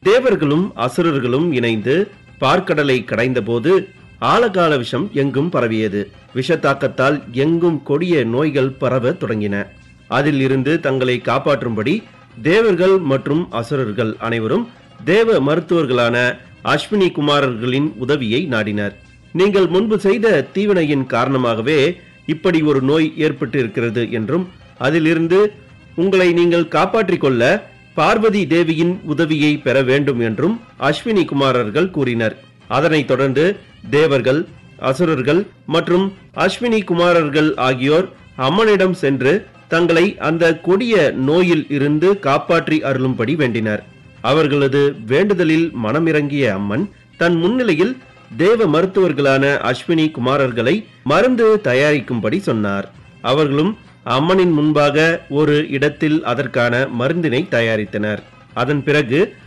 தேவர்களும் அசுரர்களும் இணைந்து பார்க்கடலை கடைந்தபோது ஆழகால விஷம் எங்கும் பரவியது விஷத்தாக்கத்தால் எங்கும் கொடிய நோய்கள் பரவ தொடங்கின அதில் இருந்து தங்களை காப்பாற்றும்படி தேவர்கள் மற்றும் அசுரர்கள் அனைவரும் தேவ மருத்துவர்களான அஸ்வினி குமாரர்களின் உதவியை நாடினர் நீங்கள் முன்பு செய்த தீவினையின் காரணமாகவே இப்படி ஒரு நோய் ஏற்பட்டு இருக்கிறது என்றும் அதிலிருந்து உங்களை நீங்கள் காப்பாற்றிக் கொள்ள பார்வதி தேவியின் உதவியை பெற வேண்டும் என்றும் அஸ்வினி குமாரர்கள் கூறினர் அதனைத் தொடர்ந்து தேவர்கள் அசுரர்கள் மற்றும் அஸ்வினி குமாரர்கள் ஆகியோர் அம்மனிடம் சென்று தங்களை அந்த கொடிய நோயில் இருந்து காப்பாற்றி அருளும்படி வேண்டினர் அவர்களது வேண்டுதலில் மனமிறங்கிய அம்மன் தன் முன்னிலையில் தேவ மருத்துவர்களான அஸ்வினி குமாரர்களை மருந்து தயாரிக்கும்படி சொன்னார் அவர்களும் அம்மனின் முன்பாக ஒரு இடத்தில் அதற்கான மருந்தினை தயாரித்தனர் அதன் பிறகு